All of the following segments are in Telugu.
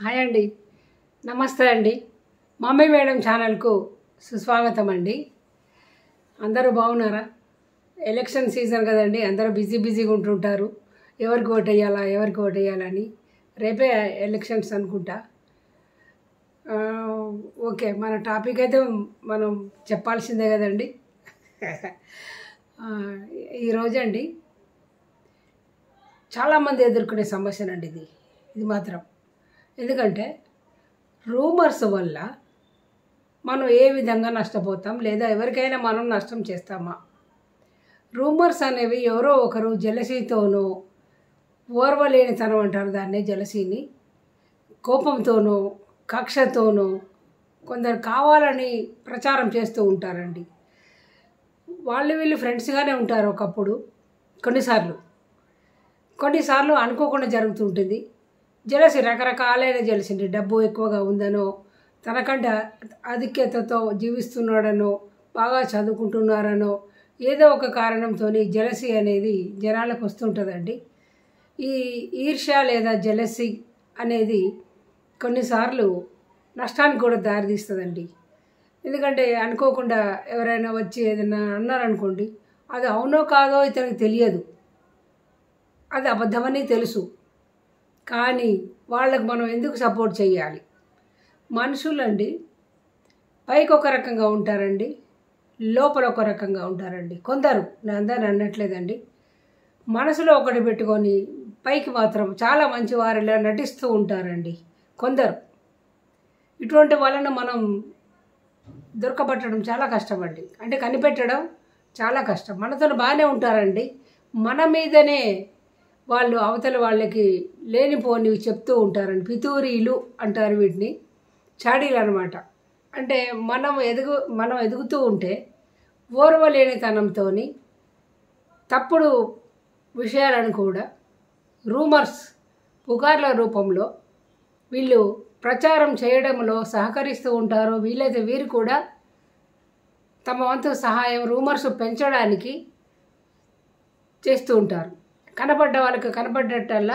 హాయ్ అండి నమస్తే అండి మమ్మీ మేడం ఛానల్కు సుస్వాగతం అండి అందరూ బాగున్నారా ఎలక్షన్ సీజన్ కదండి అందరూ బిజీ బిజీగా ఉంటుంటారు ఎవరికి ఓటు వేయాలా ఎవరికి ఓటు వేయాలని రేపే ఎలక్షన్స్ అనుకుంటా ఆ, ఓకే మన టాపిక్ అయితే మనం చెప్పాల్సిందే కదండి ఆ, ఈరోజు అండి చాలామంది ఎదుర్కొనే సమస్యనండి ఇది ఇది మాత్రం ఎందుకంటే రూమర్స్ వల్ల మనం ఏ విధంగా నష్టపోతాం లేదా ఎవరికైనా మనం నష్టం చేస్తామా రూమర్స్ అనేవి ఎవరో ఒకరు జలసీతోనో ఓర్వలేనితనం అంటారు దాన్ని జలసీని కోపంతోనో కక్షతోనో కొందరు కావాలని ప్రచారం చేస్తూ ఉంటారండి వాళ్ళు వీళ్ళు ఫ్రెండ్స్గానే ఉంటారు ఒకప్పుడు కొన్నిసార్లు కొన్నిసార్లు అనుకోకుండా జరుగుతుంటుంది జలసి రకరకాలైన జలసి డబ్బు ఎక్కువగా ఉందనో తనకంటే ఆధిక్యతతో జీవిస్తున్నాడనో బాగా చదువుకుంటున్నారనో ఏదో ఒక కారణంతో జలసి అనేది జనాలకు వస్తుంటుందండి ఈ ఈర్ష్య లేదా జలసి అనేది కొన్నిసార్లు నష్టానికి కూడా దారితీస్తుందండి ఎందుకంటే అనుకోకుండా ఎవరైనా వచ్చి ఏదైనా అన్నారనుకోండి అది అవునో కాదో ఇతనికి తెలియదు అది అబద్ధమని తెలుసు కానీ వాళ్ళకు మనం ఎందుకు సపోర్ట్ చేయాలి మనుషులండి పైకి ఒక రకంగా ఉంటారండి లోపల ఒక రకంగా ఉంటారండి కొందరు నేను అందరిని అనట్లేదండి మనసులో ఒకటి పెట్టుకొని పైకి మాత్రం చాలా మంచి వారిలా నటిస్తూ ఉంటారండి కొందరు ఇటువంటి వాళ్ళను మనం దొరకబట్టడం చాలా కష్టమండి అంటే కనిపెట్టడం చాలా కష్టం మనతో బాగానే ఉంటారండి మన మీదనే వాళ్ళు అవతల వాళ్ళకి లేనిపోనివి చెప్తూ ఉంటారండి పితూరీలు అంటారు వీటిని చాడీలు అనమాట అంటే మనం ఎదుగు మనం ఎదుగుతూ ఉంటే ఓర్వలేనితనంతో తప్పుడు విషయాలను కూడా రూమర్స్ పుకార్ల రూపంలో వీళ్ళు ప్రచారం చేయడంలో సహకరిస్తూ ఉంటారు వీలైతే వీరు కూడా తమ వంతు సహాయం రూమర్స్ పెంచడానికి చేస్తూ ఉంటారు కనపడ్డ వాళ్ళకి కనపడ్డట్టల్లా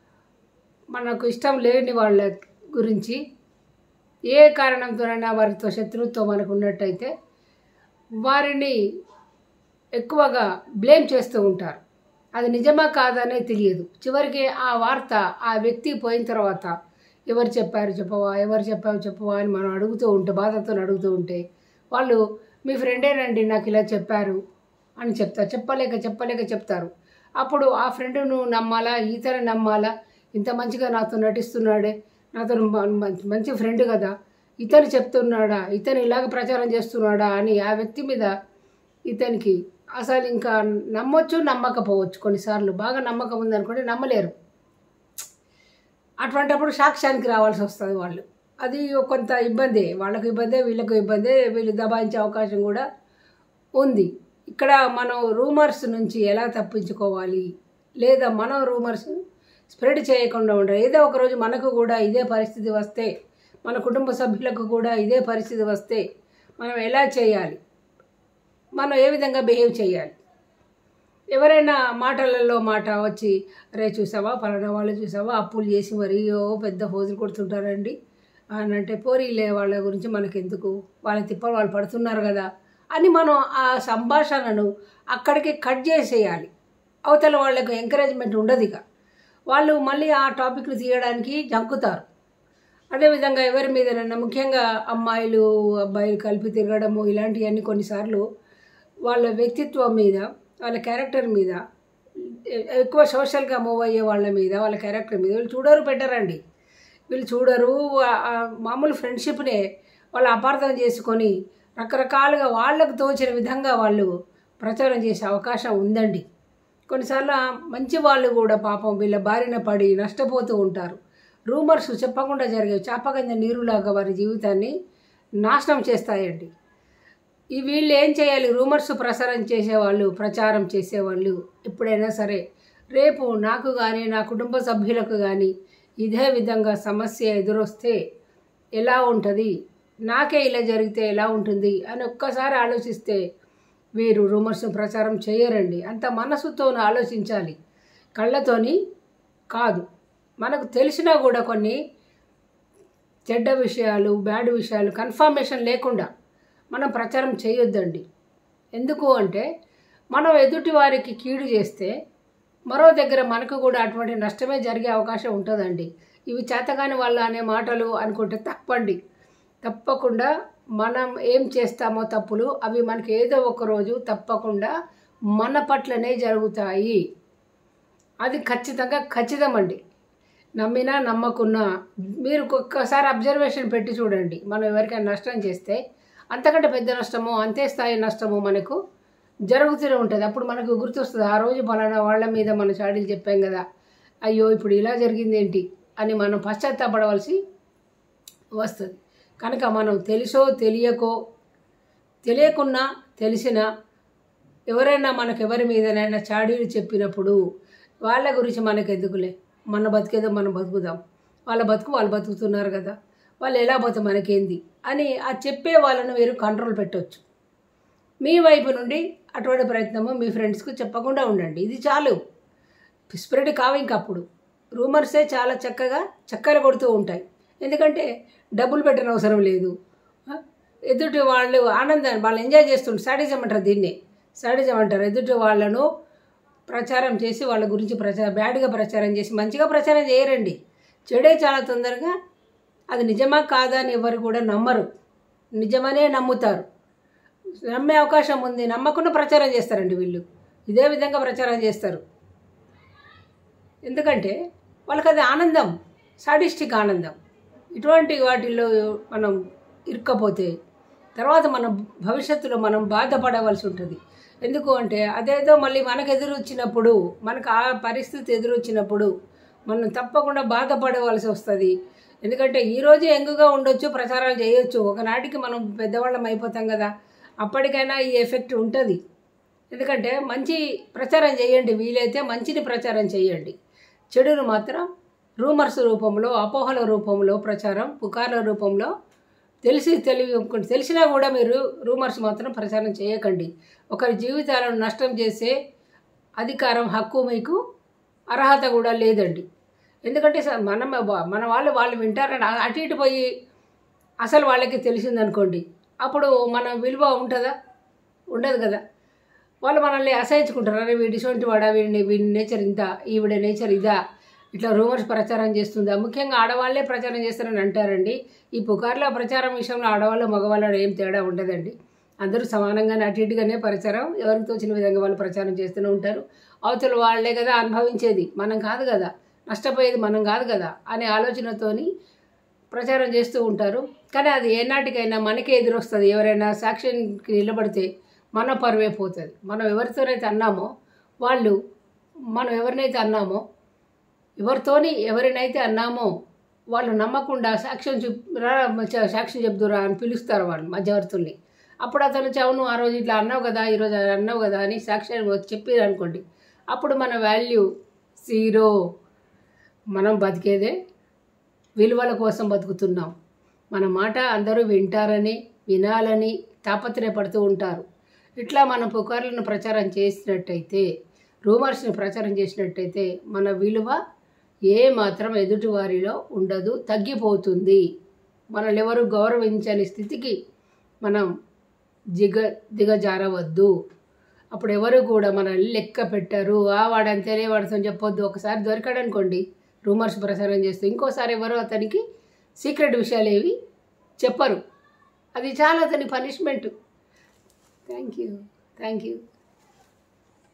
మనకు ఇష్టం లేని వాళ్ళ గురించి ఏ కారణంతోనైనా వారితో శత్రుత్వం మనకు ఉన్నట్టయితే వారిని ఎక్కువగా బ్లేమ్ చేస్తూ ఉంటారు అది నిజమా కాదనే తెలియదు చివరికి ఆ వార్త ఆ వ్యక్తి పోయిన తర్వాత ఎవరు చెప్పారు చెప్పవా ఎవరు చెప్పావు చెప్పవా అని మనం అడుగుతూ ఉంటే బాధతో అడుగుతూ ఉంటే వాళ్ళు మీ ఫ్రెండేనండి నాకు ఇలా చెప్పారు అని చెప్తారు చెప్పలేక చెప్పలేక చెప్తారు అప్పుడు ఆ ఫ్రెండ్ను నమ్మాలా ఈతను నమ్మాలా ఇంత మంచిగా నాతో నటిస్తున్నాడే నాతో మ- మంచి- మంచి ఫ్రెండ్ కదా ఇతను చెప్తున్నాడా ఇతను ఇలాగ ప్రచారం చేస్తున్నాడా అని ఆ వ్యక్తి మీద ఇతనికి అసలు ఇంకా నమ్మొచ్చు నమ్మకపోవచ్చు కొన్నిసార్లు బాగా నమ్మకం ఉందనుకోండి నమ్మలేరు అటువంటప్పుడు సాక్ష్యానికి రావాల్సి వస్తుంది వాళ్ళు అది కొంత ఇబ్బందే వాళ్ళకు ఇబ్బందే వీళ్ళకు ఇబ్బందే వీళ్ళు దబాయించే అవకాశం కూడా ఉంది ఇక్కడ మనం రూమర్స్ నుంచి ఎలా తప్పించుకోవాలి లేదా మనం రూమర్స్ స్ప్రెడ్ చేయకుండా ఉండాలి ఏదో ఒకరోజు మనకు కూడా ఇదే పరిస్థితి వస్తే మన కుటుంబ సభ్యులకు కూడా ఇదే పరిస్థితి వస్తే మనం ఎలా చేయాలి మనం ఏ విధంగా బిహేవ్ చేయాలి ఎవరైనా మాటలలో మాట వచ్చి రే చూసావా పలానా వాళ్ళు చూసావా అప్పులు చేసి మరీ ఓ పెద్ద ఫోజులు కొడుతుంటారండి అని అంటే పోరీలే వాళ్ళ గురించి మనకెందుకు వాళ్ళ తిప్పలు వాళ్ళు పడుతున్నారు కదా అని మనం ఆ సంభాషణను అక్కడికి కట్ చేసేయాలి అవతల వాళ్ళకు ఎంకరేజ్మెంట్ ఉండదు ఇక వాళ్ళు మళ్ళీ ఆ టాపిక్ను తీయడానికి జంకుతారు అదేవిధంగా ఎవరి మీదనైనా ముఖ్యంగా అమ్మాయిలు అబ్బాయిలు కలిపి తిరగడము ఇలాంటివన్నీ కొన్నిసార్లు వాళ్ళ వ్యక్తిత్వం మీద వాళ్ళ క్యారెక్టర్ మీద ఎ- ఎక్కువ సోషల్గా మూవ్ అయ్యే వాళ్ళ మీద వాళ్ళ క్యారెక్టర్ మీద వీళ్ళు చూడరు పెట్టరండి వీళ్ళు చూడరు ఆ- ఆ మామూలు ఫ్రెండ్షిప్నే వాళ్ళు అపార్థం చేసుకొని రకరకాలుగా వాళ్ళకు తోచిన విధంగా వాళ్ళు ప్రచారం చేసే అవకాశం ఉందండి కొన్నిసార్లు ఆ మంచి వాళ్ళు కూడా పాపం వీళ్ళ బారిన పడి నష్టపోతూ ఉంటారు రూమర్స్ చెప్పకుండా జరిగే చాపగంజ నీరులాగా వారి జీవితాన్ని నాశనం చేస్తాయండి ఈ వీళ్ళు ఏం చేయాలి రూమర్స్ ప్రసారం చేసేవాళ్ళు ప్రచారం చేసేవాళ్ళు ఎప్పుడైనా సరే రేపు నాకు కానీ నా కుటుంబ సభ్యులకు కానీ ఇదే విధంగా సమస్య ఎదురొస్తే ఎలా ఉంటుంది నాకే ఇలా జరిగితే ఎలా ఉంటుంది అని ఒక్కసారి ఆలోచిస్తే వీరు రూమర్స్ ప్రచారం చేయరండి అంత మనసుతో ఆలోచించాలి కళ్ళతోని కాదు మనకు తెలిసినా కూడా కొన్ని చెడ్డ విషయాలు బ్యాడ్ విషయాలు కన్ఫర్మేషన్ లేకుండా మనం ప్రచారం చేయొద్దండి ఎందుకు అంటే మనం ఎదుటి వారికి కీడు చేస్తే మరో దగ్గర మనకు కూడా అటువంటి నష్టమే జరిగే అవకాశం ఉంటుందండి ఇవి చేతగాని వాళ్ళ అనే మాటలు అనుకుంటే తప్పండి తప్పకుండా మనం ఏం చేస్తామో తప్పులు అవి మనకి ఏదో ఒక రోజు తప్పకుండా మన పట్లనే జరుగుతాయి అది ఖచ్చితంగా ఖచ్చితమండి నమ్మినా నమ్మకున్నా మీరు ఒక్కసారి అబ్జర్వేషన్ పెట్టి చూడండి మనం ఎవరికైనా నష్టం చేస్తే అంతకంటే పెద్ద నష్టము అంతే స్థాయి నష్టము మనకు జరుగుతూనే ఉంటుంది అప్పుడు మనకు గుర్తొస్తుంది ఆ రోజు పలానా వాళ్ళ మీద మన చాడీలు చెప్పాం కదా అయ్యో ఇప్పుడు ఇలా జరిగింది ఏంటి అని మనం పశ్చాత్తాపడవలసి వస్తుంది కనుక మనం తెలుసో తెలియకో తెలియకున్నా తెలిసినా ఎవరైనా మనకు ఎవరి మీదనైనా చాడీలు చెప్పినప్పుడు వాళ్ళ గురించి మనకు ఎందుకులే మన బతికేదో మనం బతుకుదాం వాళ్ళ బతుకు వాళ్ళు బతుకుతున్నారు కదా వాళ్ళు ఎలా పోతే మనకేంది అని ఆ చెప్పే వాళ్ళను మీరు కంట్రోల్ పెట్టవచ్చు మీ వైపు నుండి అటువంటి ప్రయత్నము మీ ఫ్రెండ్స్కు చెప్పకుండా ఉండండి ఇది చాలు స్ప్రెడ్ కావు ఇంకప్పుడు రూమర్సే చాలా చక్కగా చక్కలు కొడుతూ ఉంటాయి ఎందుకంటే డబ్బులు పెట్టిన అవసరం లేదు ఆ, ఎదుటి వాళ్ళు ఆనందాన్ని వాళ్ళు ఎంజాయ్ చేస్తుంటారు సాడిజం అంటారు దీన్నే సాడిజం అంటారు ఎదుటి వాళ్ళను ప్రచారం చేసి వాళ్ళ గురించి ప్రచారం బ్యాడ్గా ప్రచారం చేసి మంచిగా ప్రచారం చేయరండి చెడే చాలా తొందరగా అది నిజమా కాదా అని ఎవరు కూడా నమ్మరు నిజమనే నమ్ముతారు నమ్మే అవకాశం ఉంది నమ్మకుండా ప్రచారం చేస్తారండి వీళ్ళు ఇదే విధంగా ప్రచారం చేస్తారు ఎందుకంటే వాళ్ళకి అది ఆనందం సాడిస్టిక్ ఆనందం ఇటువంటి వాటిల్లో మనం ఇరుక్కపోతే తర్వాత మన భవిష్యత్తులో మనం బాధపడవలసి ఉంటుంది ఎందుకు అంటే అదేదో మళ్ళీ మనకు ఎదురు వచ్చినప్పుడు మనకు ఆ పరిస్థితి ఎదురు వచ్చినప్పుడు మనం తప్పకుండా బాధపడవలసి వస్తుంది ఎందుకంటే ఈరోజు ఎంగుగా ఉండొచ్చు ప్రచారాలు చేయొచ్చు ఒకనాటికి మనం పెద్దవాళ్ళం అయిపోతాం కదా అప్పటికైనా ఈ ఎఫెక్ట్ ఉంటుంది ఎందుకంటే మంచి ప్రచారం చేయండి వీలైతే మంచిని ప్రచారం చేయండి చెడును మాత్రం రూమర్స్ రూపంలో అపోహల రూపంలో ప్రచారం పుకార్ల రూపంలో తెలిసి తెలివి తెలిసినా కూడా మీరు రూమర్స్ మాత్రం ప్రచారం చేయకండి ఒకరి జీవితాలను నష్టం చేసే అధికారం హక్కు మీకు అర్హత కూడా లేదండి ఎందుకంటే స- మనం మన వాళ్ళు వాళ్ళు వింటారని అటు ఇటు పోయి అసలు వాళ్ళకి తెలిసిందనుకోండి అప్పుడు మన విలువ ఉంటుందా ఉండదు కదా వాళ్ళు మనల్ని అసహించుకుంటారు అరే వీడి ఇటువంటి వాడా వీడిని వీడి నేచర్ ఇంత ఈవిడ నేచర్ ఇదా ఇట్లా రూమర్స్ ప్రచారం చేస్తుందా ముఖ్యంగా ఆడవాళ్ళే ప్రచారం చేస్తారని అంటారండి ఈ పుకార్ల ప్రచారం విషయంలో ఆడవాళ్ళు మగవాళ్ళు ఏం తేడా ఉండదండి అందరూ సమానంగానే అటు ఇటుగానే ప్రచారం ఎవరికి తోచిన విధంగా వాళ్ళు ప్రచారం చేస్తూనే ఉంటారు అవతల వాళ్ళే కదా అనుభవించేది మనం కాదు కదా నష్టపోయేది మనం కాదు కదా అనే ఆలోచనతోని ప్రచారం చేస్తూ ఉంటారు కానీ అది ఏనాటికైనా మనకే ఎదురొస్తుంది ఎవరైనా సాక్ష్యానికి నిలబడితే మన పరువే పోతుంది మనం ఎవరితోనైతే అన్నామో వాళ్ళు మనం ఎవరినైతే అన్నామో ఎవరితోని ఎవరినైతే అన్నామో వాళ్ళు నమ్మకుండా సాక్ష్యం చెప్ రా చ- సాక్ష్యం చెప్తురా అని పిలుస్తారు వాళ్ళు మధ్యవర్తుల్ని అప్పుడు అతను వచ్చి, అవును ఆ రోజు ఇట్లా అన్నావు కదా ఈరోజు అలా అన్నావు కదా అని సాక్ష్యాన్ని వచ్చి చెప్పారు అనుకోండి అప్పుడు మన వాల్యూ జీరో మనం బతికేదే విలువల కోసం బతుకుతున్నాం మన మాట అందరూ వింటారని వినాలని తాపత్రయపడుతూ ఉంటారు ఇట్లా మన పుకార్లను ప్రచారం చేసినట్టయితే రూమర్స్ని ప్రచారం చేసినట్టయితే మన విలువ ఏ మాత్రం ఎదుటి వారిలో ఉండదు తగ్గిపోతుంది మనల్ని ఎవరు గౌరవించని స్థితికి మనం దిగ దిగజారవద్దు అప్పుడు ఎవరు కూడా మనల్ని లెక్క పెట్టరు ఆ వాడు అంతేనే వాడితో చెప్పొద్దు ఒకసారి దొరికాడు అనుకోండి రూమర్స్ ప్రచారం చేస్తూ ఇంకోసారి ఎవరు అతనికి సీక్రెట్ విషయాలు ఏవి చెప్పరు అది చాలా అతని punishment thank you thank you